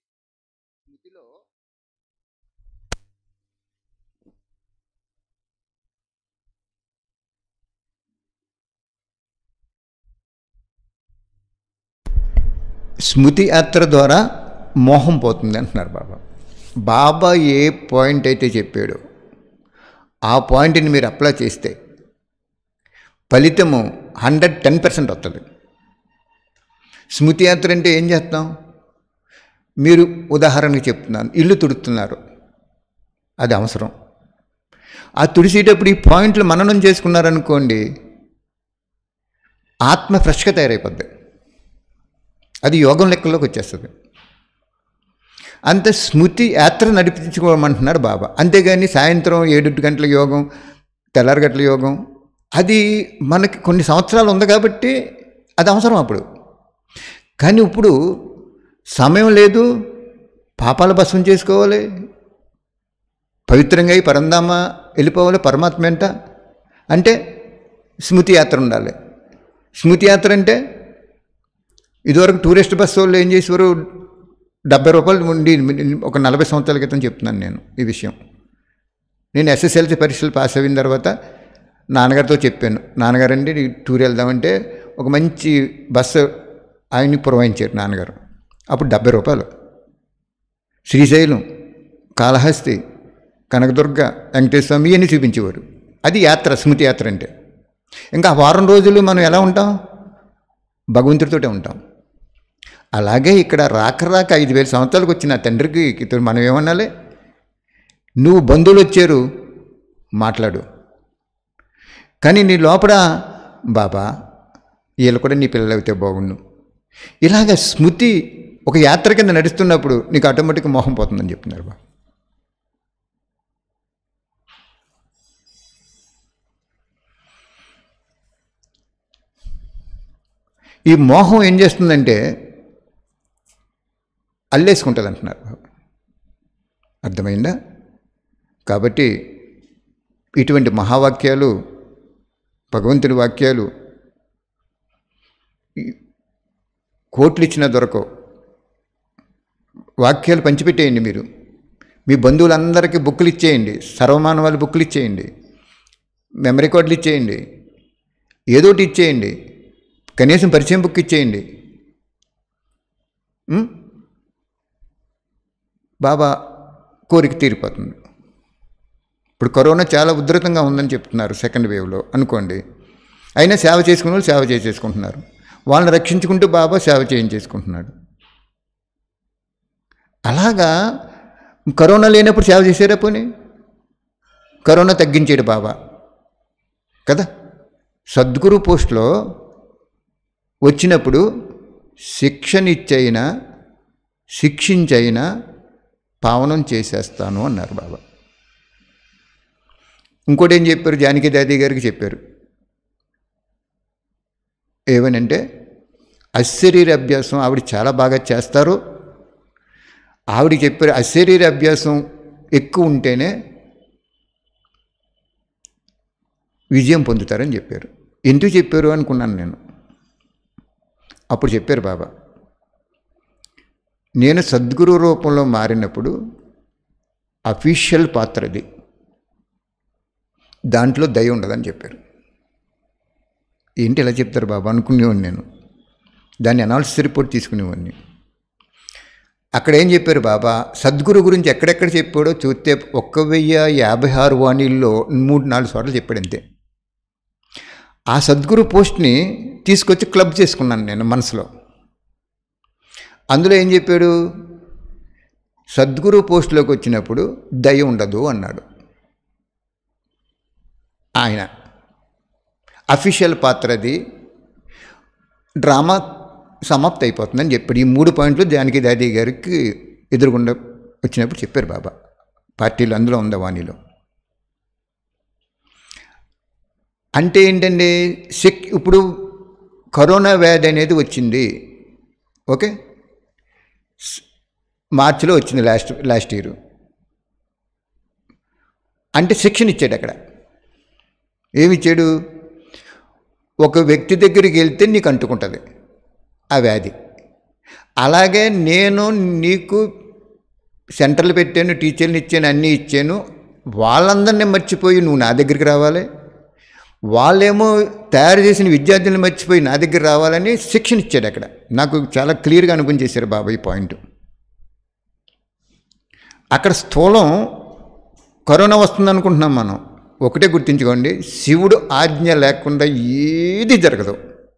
స్మృతి యాత్ర ద్వారా మోహం పోతుంది అంటున్నారు బాబా బాబా ఏ పాయింట్ అయితే చెప్పాడో ఆ పాయింట్ని మీరు అప్లై చేస్తే ఫలితము హండ్రెడ్ టెన్ పర్సెంట్ వస్తుంది స్మృతి యాత్ర అంటే ఏం చేస్తాం మీరు ఉదాహరణకి చెప్తున్నాను ఇల్లు తుడుతున్నారు అది అవసరం ఆ తుడిసేటప్పుడు ఈ పాయింట్లు మననం చేసుకున్నారనుకోండి ఆత్మ ఫ్రెష్గా తయారైపోద్ది అది యోగం లెక్కలోకి వచ్చేస్తుంది అంత స్మృతి యాత్ర నడిపించుకోమంటున్నాడు బాబా అంతేగాని సాయంత్రం ఏడు గంటల యోగం తెల్లారి గంటల యోగం అది మనకి కొన్ని సంవత్సరాలు ఉంది కాబట్టి అది అవసరం అప్పుడు కానీ ఇప్పుడు సమయం లేదు పాపాల భస్మం చేసుకోవాలి పవిత్రంగా అయి పరంధామ వెళ్ళిపోవాలి పరమాత్మ ఎంట అంటే స్మృతి యాత్ర ఉండాలి స్మృతి యాత్ర అంటే ఇదివరకు టూరిస్ట్ బస్సు వాళ్ళు ఏం చేసేవారు డెబ్బై రూపాయలు ఉండి ఒక నలభై సంవత్సరాల క్రితం చెప్తున్నాను నేను ఈ విషయం నేను ఎస్ఎస్ఎల్సీ పరీక్షలు పాస్ అయిన తర్వాత నాన్నగారితో చెప్పాను నాన్నగారండి ఈ టూర్ వెళ్దామంటే ఒక మంచి బస్సు ఆయన్ని పురమాయించారు నాన్నగారు అప్పుడు డెబ్బై రూపాయలు శ్రీశైలం కాళహస్తి కనకదుర్గ వెంకటేశ్వర స్వామి ఇవన్నీ చూపించేవారు అది యాత్ర స్మృతి యాత్ర అంటే ఇంకా ఆ వారం రోజులు మనం ఎలా ఉంటాం భగవంతుడితోటే ఉంటాం అలాగే ఇక్కడ రాక రాక ఐదు వేల సంవత్సరాలకు వచ్చిన తండ్రికి ఇతడు మనం ఏమనాలి నువ్వు బంధువులు వచ్చారు మాట్లాడు కానీ నీ లోపల బాబా వీళ్ళు కూడా నీ పిల్లలు అయితే బాగుండు ఇలాగ స్మృతి ఒక యాత్ర కింద నడుస్తున్నప్పుడు నీకు ఆటోమేటిక్గా మోహం పోతుందని చెప్తున్నారు బాబా ఈ మోహం ఏం చేస్తుందంటే అల్లేసుకుంటుంది అంటున్నారు బాబా అర్థమైందా కాబట్టి ఇటువంటి మహావాక్యాలు భగవంతుడి వాక్యాలు ఈ కోట్లు ఇచ్చినా దొరకవు వాక్యాలు పంచిపెట్టేయండి మీరు మీ బంధువులందరికీ బుక్కులు ఇచ్చేయండి సర్వమానవాళి బుక్కులు ఇచ్చేయండి మెమరీ కార్డులు ఇచ్చేయండి ఏదోటి ఇచ్చేయండి కనీసం పరిచయం బుక్ ఇచ్చేయండి ఉం? బాబా కోరిక తీరిపోతుంది ఇప్పుడు కరోనా చాలా ఉధృతంగా ఉందని చెప్తున్నారు సెకండ్ వేవ్లో అనుకోండి అయినా సేవ చేసుకునే వాళ్ళు సేవ చేసేసుకుంటున్నారు వాళ్ళని రక్షించుకుంటూ బాబా సేవ చేయించేసుకుంటున్నాడు అలాగా కరోనా లేనప్పుడు సేవ చేశారా పోనీ కరోనా తగ్గించాడు బాబా కదా సద్గురు పోస్ట్లో వచ్చినప్పుడు శిక్షనిచ్చైనా శిక్షించైనా పావనం చేసేస్తాను అన్నారు బాబా ఇంకోటి ఏం చెప్పారు జానకి దాది గారికి చెప్పారు ఏమనంటే అశరీర అభ్యాసం ఆవిడ చాలా బాగా చేస్తారు ఆవిడ చెప్పారు అశరీర అభ్యాసం ఎక్కువ ఉంటేనే విజయం పొందుతారని చెప్పారు ఎందుకు చెప్పారు అనుకున్నాను నేను అప్పుడు చెప్పారు బాబా నేను సద్గురు రూపంలో మారినప్పుడు అఫీషియల్ పాత్రది దాంట్లో దయ ఉండదని చెప్పారు ఏంటి ఎలా చెప్తారు బాబా అనుకునేవాడిని నేను దాన్ని అనాలిసిస్ రిపోర్ట్ తీసుకునేవాడిని అక్కడ ఏం చెప్పారు బాబా సద్గురు గురించి ఎక్కడెక్కడ చెప్పాడో చూస్తే ఒక్క వెయ్యి యాభై ఆరు వాణిల్లో మూడు నాలుగు చోట్ల చెప్పాడు అంతే ఆ సద్గురు పోస్ట్ని తీసుకొచ్చి క్లబ్ చేసుకున్నాను నేను మనసులో అందులో ఏం చెప్పాడు సద్గురు పోస్టులోకి వచ్చినప్పుడు దయ ఉండదు అన్నాడు ఆయన అఫీషియల్ పాత్రది డ్రామా సమాప్తి అయిపోతుందని చెప్పాడు ఈ మూడు పాయింట్లు జానకి దాది గారికి ఎదురుగుండా వచ్చినప్పుడు చెప్పారు బాబా పార్టీలు అందులో ఉందా వాణిలో అంటే ఏంటండి సిక్ ఇప్పుడు కరోనా వ్యాధి అనేది వచ్చింది ఓకే స్- మార్చిలో వచ్చింది లాస్ట్ లాస్ట్ ఇయర్ అంటే శిక్షణ ఇచ్చాడు అక్కడ ఏమిచ్చాడు ఒక వ్యక్తి దగ్గరికి వెళ్తే నీకు అంటుకుంటుంది ఆ వ్యాధి అలాగే నేను నీకు సెంటర్లు పెట్టాను టీచర్ని ఇచ్చాను అన్నీ ఇచ్చాను వాళ్ళందరినీ మర్చిపోయి నువ్వు నా దగ్గరికి రావాలి వాళ్ళేమో తయారు చేసిన విద్యార్థులను మర్చిపోయి నా దగ్గర రావాలని శిక్షణ ఇచ్చాడు అక్కడ నాకు చాలా క్లియర్గా అనుభవం చేశారు బాబాయ్ పాయింట్ అక్కడ స్థూలం కరోనా వస్తుంది అనుకుంటున్నాం మనం ఒకటే గుర్తుంచుకోండి శివుడు ఆజ్ఞ లేకుండా ఏది జరగదు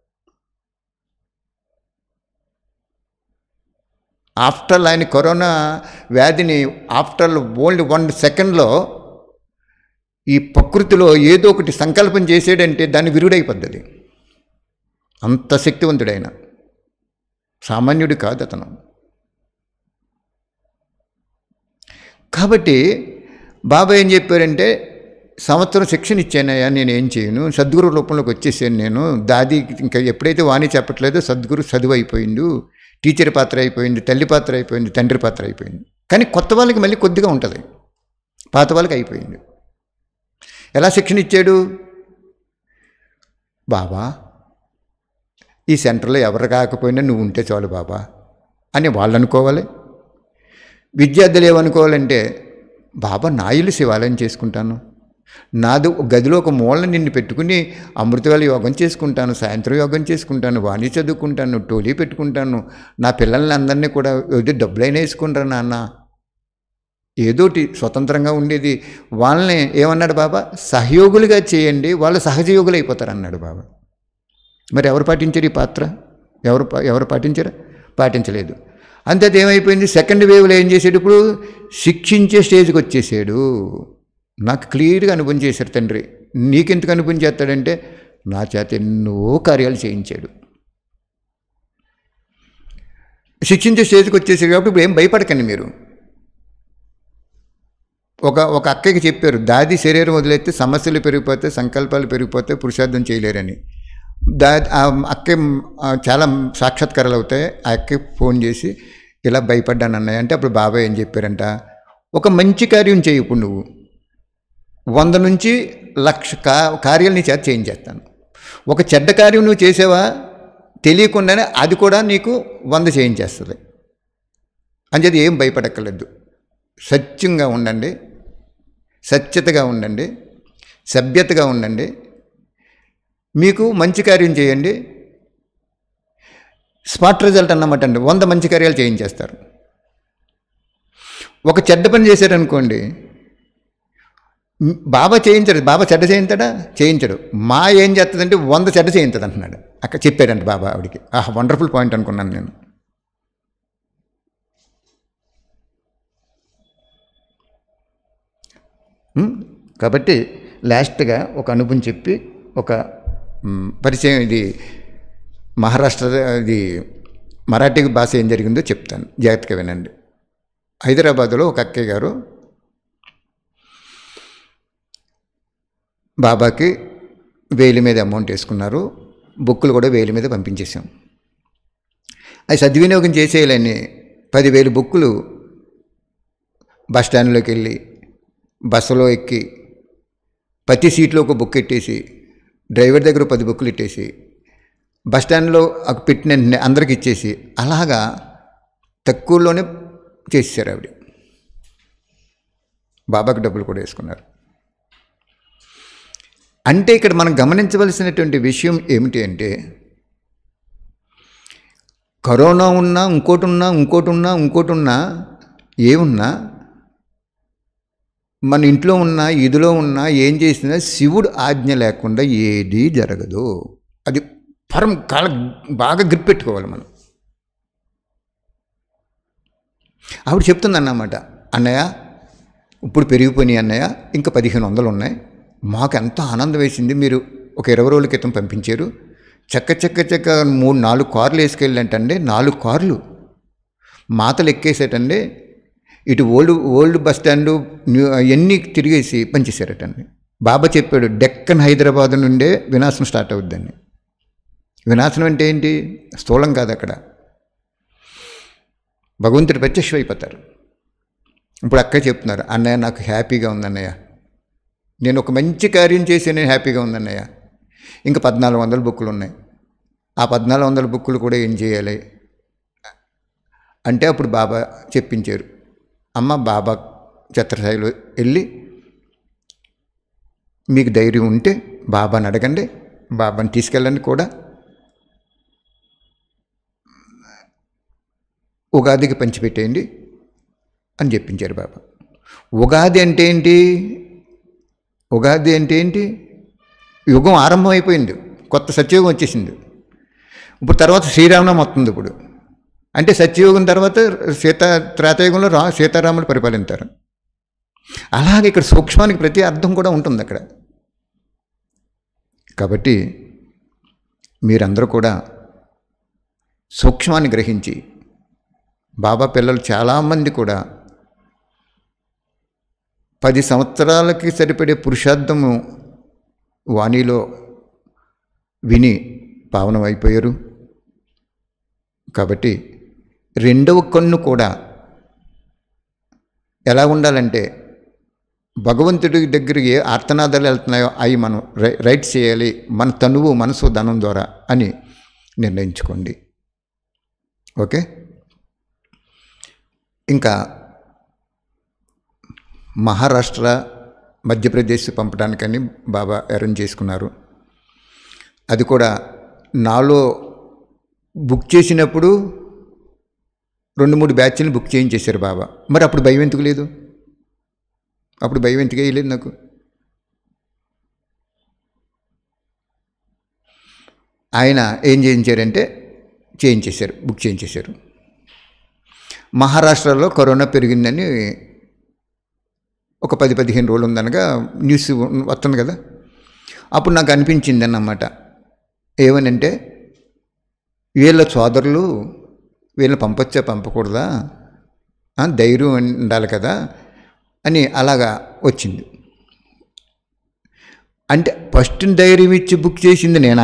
ఆఫ్టర్ ఆయన కరోనా వ్యాధిని ఆఫ్టర్ ఓన్లీ వన్ సెకండ్లో ఈ ప్రకృతిలో ఏదో ఒకటి సంకల్పం చేసాడంటే దాన్ని విరుడైపోద్ది అంత శక్తివంతుడైన సామాన్యుడు కాదు అతను కాబట్టి బాబా ఏం చెప్పారంటే సంవత్సరం శిక్షణ ఇచ్చానయ్యా నేను ఏం చేయను సద్గురు రూపంలోకి వచ్చేసాను నేను దాది ఇంకా ఎప్పుడైతే వాణి చెప్పట్లేదో సద్గురు చదువు అయిపోయిండు టీచర్ పాత్ర అయిపోయింది తల్లి పాత్ర అయిపోయింది తండ్రి పాత్ర అయిపోయింది కానీ కొత్త వాళ్ళకి మళ్ళీ కొద్దిగా ఉంటుంది పాత వాళ్ళకి అయిపోయింది ఎలా శిక్షణ ఇచ్చాడు బాబా ఈ సెంటర్లో ఎవరు కాకపోయినా నువ్వు ఉంటే చాలు బాబా అని వాళ్ళు అనుకోవాలి విద్యార్థులు ఏమనుకోవాలంటే బాబా నా ఇల్లు శివాలయం చేసుకుంటాను నాది ఒక గదిలో ఒక మూల నిన్ను పెట్టుకుని అమృతవేళ యోగం చేసుకుంటాను సాయంత్రం యోగం చేసుకుంటాను వాణి చదువుకుంటాను టోలీ పెట్టుకుంటాను నా పిల్లల్ని అందరినీ కూడా ఏదో డబ్బులైనా వేసుకుంటారు నాన్న ఏదోటి స్వతంత్రంగా ఉండేది వాళ్ళని ఏమన్నాడు బాబా సహయోగులుగా చేయండి వాళ్ళు సహజయోగులు అయిపోతారు అన్నాడు బాబా మరి ఎవరు పాటించారు ఈ పాత్ర ఎవరు పా- ఎవరు పాటించారు పాటించలేదు అంతే అది ఏమైపోయింది సెకండ్ వేవ్లో ఏం చేసాడు ఇప్పుడు శిక్షించే స్టేజ్కి వచ్చేసాడు నాకు క్లియర్గా అనుభవం చేశాడు తండ్రి నీకెందుకు అనుభవం చేస్తాడంటే నా చేత ఎన్నో కార్యాలు చేయించాడు శిక్షించే స్టేజ్కి వచ్చేసారు కాబట్టి ఇప్పుడు ఏం భయపడకండి మీరు ఒక ఒక అక్కకి చెప్పారు దాది శరీరం వదిలేస్తే సమస్యలు పెరిగిపోతే సంకల్పాలు పెరిగిపోతే పురుషార్థం చేయలేరని దా ఆ అక్క చాలా సాక్షాత్కారాలు అవుతాయి ఆ అక్కకి ఫోన్ చేసి ఇలా భయపడ్డాను అన్నయ్య అంటే అప్పుడు బాబాయ్ ఏం చెప్పారంట ఒక మంచి కార్యం చేయి ఇప్పుడు నువ్వు వంద నుంచి లక్ష కా కార్యాలు నీ చేత చేయించేస్తాను ఒక చెడ్డ కార్యం నువ్వు చేసావా తెలియకుండానే అది కూడా నీకు వంద చేయించేస్తుంది అంచేది ఏం భయపడక్కర్లేదు సత్యంగా ఉండండి సత్యతగా ఉండండి సభ్యతగా ఉండండి మీకు మంచి కార్యం చేయండి స్పాట్ రిజల్ట్ అన్నమాట అండి వంద మంచి కార్యాలు చేయించేస్తారు ఒక చెడ్డ పని చేశారనుకోండి మ్, బాబా చేయించడు బాబా చెడ్డ చేయించాడా చేయించడు మా ఏం చేస్తుందంటే వంద చెడ్డ చేయించదు అంటున్నాడు అక్కడ చెప్పాడంట బాబా ఆవిడికి ఆహ్ వండర్ఫుల్ పాయింట్ అనుకున్నాను నేను ఉమ్, కాబట్టి లాస్ట్గా ఒక అనుభవం చెప్పి ఒక ఉమ్, పరిచయం ఇది మహారాష్ట్ర ఇది మరాఠీ భాష ఏం జరిగిందో చెప్తాను జాగ్రత్తగా వినండి హైదరాబాదులో ఒక అక్కయ్య గారు బాబాకి వేలి మీద అమౌంట్ వేసుకున్నారు బుక్కులు కూడా వేలి మీద పంపించేశాం అవి సద్వినియోగం చేసేయాలని పదివేలు బుక్కులు బస్ స్టాండ్లోకి వెళ్ళి బస్సులో ఎక్కి ప్రతి సీట్లో ఒక బుక్ ఎట్టేసి డ్రైవర్ దగ్గర పది బుక్కులు ఇట్టేసి బస్ స్టాండ్లో ఒక పెట్టిన వెంటనే అందరికి ఇచ్చేసి అలాగా తక్కువలోనే చేసేసారు ఆవిడ బాబాకి డబ్బులు కూడా వేసుకున్నారు అంటే ఇక్కడ మనం గమనించవలసినటువంటి విషయం ఏమిటి అంటే కరోనా ఉన్నా ఇంకోటి ఉన్నా ఇంకోటి ఉన్నా ఇంకోటి ఉన్నా ఏమున్నా మన ఇంట్లో ఉన్న ఇదిలో ఉన్న ఏం చేసినా శివుడు ఆజ్ఞ లేకుండా ఏదీ జరగదు అది పరం కాల బాగా గ్రిప్ పెట్టుకోవాలి మనం ఆవిడ చెప్తుంది అన్నమాట అన్నయ్య ఇప్పుడు పెరిగిపోయినాయి అన్నయ్య ఇంకా పదిహేను వందలు ఉన్నాయి మాకు ఎంతో ఆనందం వేసింది మీరు ఒక ఇరవై రోజుల క్రితం పంపించారు చక్క చక్క చక్క మూడు నాలుగు కార్లు వేసుకెళ్ళంటండి నాలుగు కార్లు మాతలు ఎక్కేసేటండి ఇటు old old bus stand new అన్నీ తిరిగేసి పనిచేశారటండి బాబా చెప్పాడు డెక్కన్ హైదరాబాద్ నుండే వినాశనం స్టార్ట్ అవుద్దండి వినాశనం అంటే ఏంటి స్థూలం కాదు అక్కడ భగవంతుడు ప్రత్యక్షం అయిపోతారు ఇప్పుడు అక్క చెప్తున్నారు అన్నయ్య నాకు హ్యాపీగా ఉంది అన్నయ్య నేను ఒక మంచి కార్యం చేసి నేను హ్యాపీగా ఉంది అన్నయ్య ఇంకా పద్నాలుగు వందల బుక్కులు ఉన్నాయి ఆ పద్నాలుగు వందల బుక్కులు కూడా ఏం చేయాలి అంటే అప్పుడు బాబా చెప్పించారు అమ్మ బాబా ఛత్రసాయిలో వెళ్ళి మీకు ధైర్యం ఉంటే బాబాని అడగండి బాబాని తీసుకెళ్ళండి కూడా ఉగాదికి పంచిపెట్టేయండి అని చెప్పించారు బాబా ఉగాది అంటే ఏంటి ఉగాది అంటే ఏంటి యుగం ఆరంభం అయిపోయింది కొత్త సత్యయుగం వచ్చేసింది ఇప్పుడు తర్వాత శ్రీరామనవమి వస్తుంది ఇప్పుడు అంటే సత్యయుగం తర్వాత సీతా త్రేతాయుగంలో రా సీతారాములు పరిపాలించారు అలాగే ఇక్కడ సూక్ష్మానికి ప్రతి అర్థం కూడా ఉంటుంది అక్కడ కాబట్టి మీరందరూ కూడా సూక్ష్మాన్ని గ్రహించి బాబా పిల్లలు చాలామంది కూడా పది సంవత్సరాలకి సరిపడే పురుషార్థము వాణిలో విని పావనమైపోయారు కాబట్టి రెండవ కన్ను కూడా ఎలా ఉండాలంటే భగవంతుడి దగ్గర ఏ ఆర్తనాదాలు వెళ్తున్నాయో అవి మనం రై రైట్ చేయాలి మన తనువు మనసు ధనం ద్వారా అని నిర్ణయించుకోండి ఓకే ఇంకా మహారాష్ట్ర మధ్యప్రదేశ్ పంపడానికని బాబా అరేంజ్ చేసుకున్నారు అది కూడా నాలో బుక్ చేసినప్పుడు రెండు మూడు బ్యాచ్లు బుక్ చేయించేశారు బాబా మరి అప్పుడు భయం ఎందుకు లేదు అప్పుడు భయం ఎందుకు వేయలేదు నాకు ఆయన ఏం చేయించారంటే చేయించేశారు బుక్ చేయించేశారు మహారాష్ట్రలో కరోనా పెరిగిందని ఒక పది పదిహేను రోజులు ఉందనగా న్యూస్ వస్తుంది కదా అప్పుడు నాకు అనిపించింది అన్నమాట ఏమనంటే వీళ్ళ సోదరులు వీళ్ళని పంపొచ్చా పంపకూడదా ఆ, ధైర్యం ఉండాలి కదా అని అలాగా వచ్చింది అంటే ఫస్ట్ ధైర్యం ఇచ్చి బుక్ చేసింది నేనా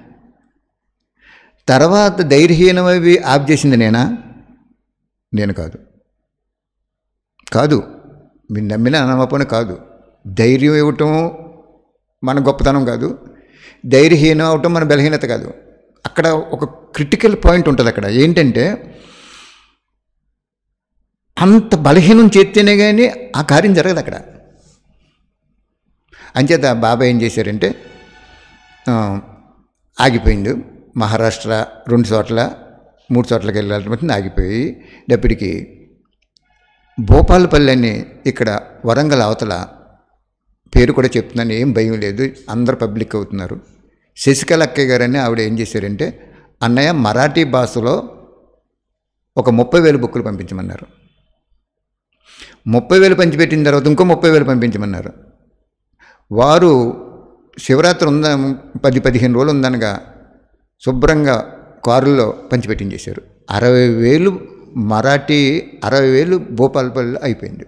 తర్వాత ధైర్యహీనమవి ఆఫ్ చేసింది నేనా నేను కాదు కాదు మీరు నమ్మిన నమ్మకపోయినా కాదు ధైర్యం ఇవ్వటం మన గొప్పతనం కాదు ధైర్యహీనం అవటం మన బలహీనత కాదు అక్కడ ఒక క్రిటికల్ పాయింట్ ఉంటుంది అక్కడ ఏంటంటే అంత బలహీనం చేస్తేనే కానీ ఆ కార్యం జరగదు అక్కడ అంచేత బాబా ఏం చేశారంటే ఆ, ఆగిపోయింది మహారాష్ట్ర రెండు చోట్ల మూడు చోట్లకి వెళ్ళాల్సి ఆగిపోయి డప్పటికి భోపాలపల్లి అని ఇక్కడ వరంగల్ అవతల పేరు కూడా చెప్తున్నాను ఏం భయం లేదు అందరు పబ్లిక్ అవుతున్నారు శశికళ అక్కయ్య గారని ఆవిడ ఏం చేశారంటే అన్నయ్య మరాఠీ భాషలో ఒక ముప్పై వేలు బుక్కులు పంపించమన్నారు ముప్పై వేలు పంచిపెట్టిన తర్వాత ఇంకో ముప్పై వేలు పంపించమన్నారు వారు శివరాత్రి ఉందా పది పదిహేను రోజులు ఉందనగా శుభ్రంగా కారుల్లో పంచిపెట్టించేశారు అరవై వేలు మరాఠీ అరవై వేలు భోపాలపల్లి అయిపోయింది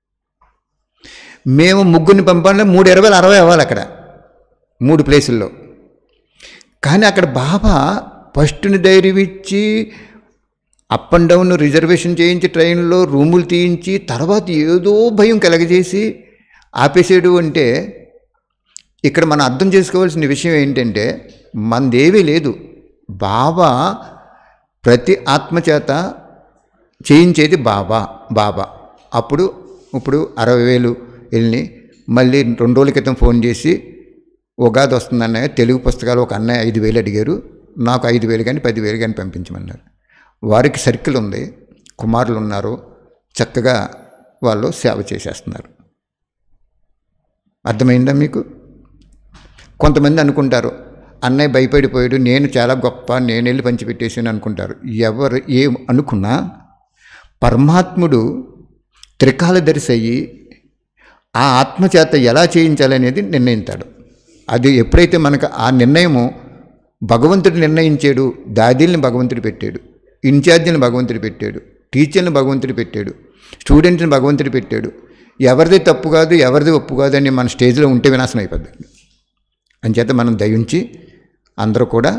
మేము ముగ్గురిని పంపాలంటే మూడు ఇరవై అరవై అవ్వాలి అక్కడ మూడు ప్లేసుల్లో కానీ అక్కడ బాబా ఫస్ట్ని ధైర్యం ఇచ్చి అప్ అండ్ డౌన్ రిజర్వేషన్ చేయించి ట్రైన్లో రూములు తీయించి తర్వాత ఏదో భయం కలగజేసి ఆపేసేడు అంటే ఇక్కడ మనం అర్థం చేసుకోవాల్సిన విషయం ఏంటంటే మనదేమీ లేదు బాబా ప్రతి ఆత్మచేత చేయించేది బాబా బాబా అప్పుడు ఇప్పుడు అరవై వేలు వెళ్ళి మళ్ళీ రెండు రోజుల క్రితం ఫోన్ చేసి ఉగాది వస్తుందన్నయ్య తెలుగు పుస్తకాలు ఒక అన్నయ్య ఐదు వేలు అడిగారు నాకు ఐదు వేలు కానీ పది వేలు కానీ పంపించమన్నారు వారికి సర్కిల్ ఉంది కుమారులు ఉన్నారు చక్కగా వాళ్ళు సేవ చేసేస్తున్నారు అర్థమైందా మీకు కొంతమంది అనుకుంటారు అన్నయ్య భయపడిపోయాడు నేను చాలా గొప్ప నేను వెళ్ళి పంచిపెట్టేసాను అనుకుంటారు ఎవరు ఏం అనుకున్నా పరమాత్ముడు త్రికాలదర్శి అయ్యి ఆ ఆత్మచేత ఎలా చేయించాలనేది నిర్ణయిస్తాడు అది ఎప్పుడైతే మనకు ఆ నిర్ణయము భగవంతుడు నిర్ణయించాడు దాదీల్ని భగవంతుడు పెట్టాడు ఇన్ఛార్జిని భగవంతుడు పెట్టాడు టీచర్ని భగవంతుడు పెట్టాడు స్టూడెంట్ని భగవంతుడు పెట్టాడు ఎవరిది తప్పు కాదు ఎవరిది ఒప్పు కాదు అని మన స్టేజ్లో ఉంటే వినాశనం అయిపోద్ది అంచేత మనం దయించి అందరూ కూడా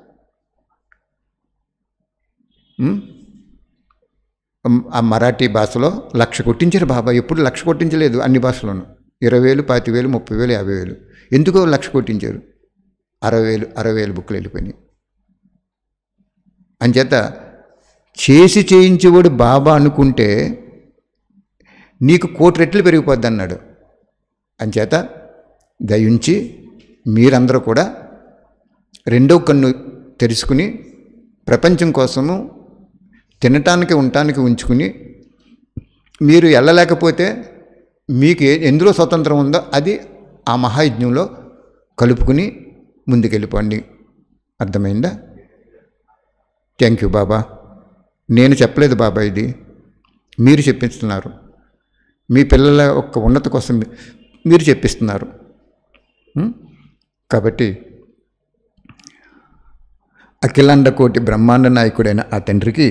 ఉమ్, ఆ మరాఠీ భాషలో లక్ష కొట్టించారు బాబా ఎప్పుడు లక్ష కొట్టించలేదు అన్ని భాషలోనూ ఇరవై వేలు పాతి వేలు ముప్పై వేలు యాభై వేలు ఎందుకో లక్ష కొట్టించారు అరవై వేలు అరవై వేలు బుక్లు వెళ్ళిపోయినాయి అంచేత చేసి చేయించేవాడు బాబా అనుకుంటే నీకు కోటి రెట్లు పెరిగిపోద్ది అన్నాడు అంచేత దయించి మీరందరూ కూడా రెండో కన్ను తెరుచుకుని ప్రపంచం కోసము తినటానికి ఉండటానికి ఉంచుకుని మీరు వెళ్ళలేకపోతే మీకు ఏ ఎందులో స్వతంత్రం ఉందో అది ఆ మహాయజ్ఞంలో కలుపుకుని ముందుకెళ్ళిపోండి అర్థమైందా థ్యాంక్ యూ బాబా నేను చెప్పలేదు బాబా ఇది మీరు చెప్పిస్తున్నారు మీ పిల్లల యొక్క ఉన్నత కోసం మీరు చెప్పిస్తున్నారు ఉం? కాబట్టి అఖిలాండ కోటి బ్రహ్మాండ నాయకుడైన ఆ తండ్రికి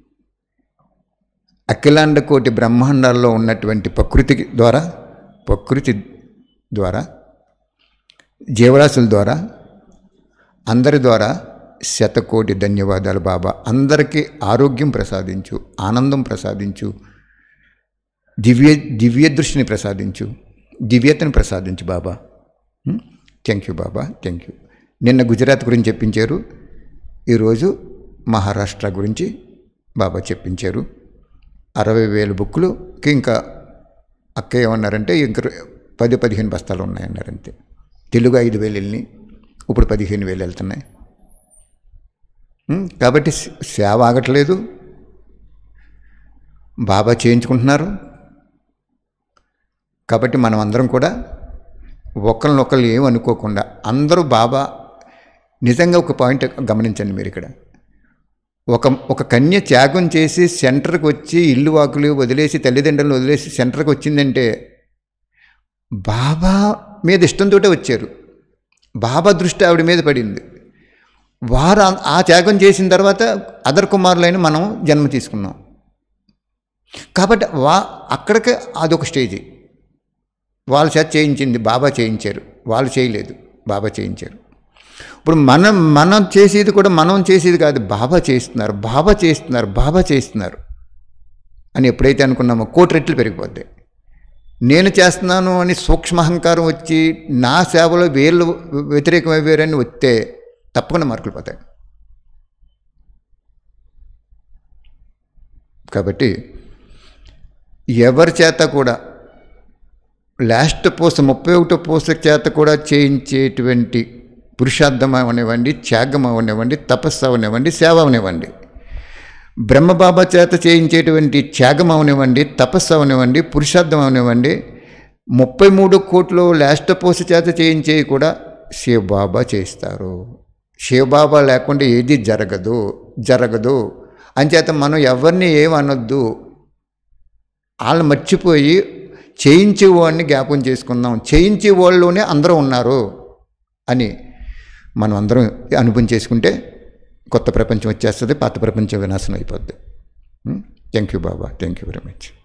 అఖిలాండ కోటి బ్రహ్మాండాల్లో ఉన్నటువంటి ప్రకృతి ద్వారా ప్రకృతి ద్వారా జీవరాశుల ద్వారా అందరి ద్వారా శతకోటి ధన్యవాదాలు బాబా అందరికీ ఆరోగ్యం ప్రసాదించు ఆనందం ప్రసాదించు దివ్య దివ్య దృష్టిని ప్రసాదించు దివ్యతను ప్రసాదించు Baba thank you Baba thank you నిన్న గుజరాత్ గురించి చెప్పించారు ఈరోజు మహారాష్ట్ర గురించి బాబా చెప్పించారు అరవై వేల బుక్కులుకి ఇంకా అక్క ఏమన్నారంటే ఇంకా పది పదిహేను బస్తాలు ఉన్నాయన్నారంతే తెలుగు ఐదు వేలు వెళ్ళి ఇప్పుడు పదిహేను వేలు వెళ్తున్నాయి ఉం, కాబట్టి సే- సేవ ఆగట్లేదు బాబా చేయించుకుంటున్నారు కాబట్టి మనం అందరం కూడా ఒకరినొకరు ఏం అనుకోకుండా అందరూ బాబా నిజంగా ఒక పాయింట్ గమనించండి మీరు ఇక్కడ ఒక ఒక కన్య త్యాగం చేసి సెంటర్కి వచ్చి ఇల్లు వాకులు వదిలేసి తల్లిదండ్రులను వదిలేసి సెంటర్కి వచ్చిందంటే బాబా మీద ఇష్టంతో వచ్చారు బాబా దృష్టి ఆవిడ మీద పడింది వారు ఆ- ఆ త్యాగం చేసిన తర్వాత అదర్ కుమారులైన మనం జన్మ తీసుకున్నాం కాబట్టి వా అక్కడికే అదొక స్టేజీ వాళ్ళ చేత చేయించింది బాబా చేయించారు వాళ్ళు చేయలేదు బాబా చేయించారు ఇప్పుడు మనం మనం చేసేది కూడా మనం చేసేది కాదు బాబా చేస్తున్నారు బాబా చేస్తున్నారు బాబా చేస్తున్నారు అని ఎప్పుడైతే అనుకున్నామో కోటి రెట్లు పెరిగిపోద్ది నేను చేస్తున్నాను అని సూక్ష్మ అహంకారం వచ్చి నా సేవలో వీళ్ళు వ్యతిరేకమయ్యారని వస్తే తప్పకుండా మార్కులు పోతాయి కాబట్టి ఎవరి చేత కూడా లాస్ట్ పోస్ట్ ముప్పై ఒకటో పోస్ట్ చేత కూడా చేయించేటువంటి పురుషార్థం అవనివ్వండి త్యాగం అవనివ్వండి తపస్సు అవనివ్వండి సేవ అవనివ్వండి బ్రహ్మబాబా చేత చేయించేటువంటి త్యాగం అవనివ్వండి తపస్సు అవనివ్వండి పురుషార్థం అవనివ్వండి ముప్పై మూడు కోట్లు లాస్ట్ పోస్ట్ చేత చేయించే కూడా శివబాబా చేస్తారు శివబాబా లేకుండా ఏది జరగదు జరగదు అంచేత మనం ఎవరిని ఏమనొద్దు వాళ్ళు మర్చిపోయి చేయించే వాడిని జ్ఞాపకం చేసుకుందాం చేయించే వాళ్ళలోనే అందరూ ఉన్నారు అని మనం అందరం అనుభవం చేసుకుంటే కొత్త ప్రపంచం వచ్చేస్తుంది పాత ప్రపంచం వినాశనం అయిపోద్ది thank you Baba thank you very much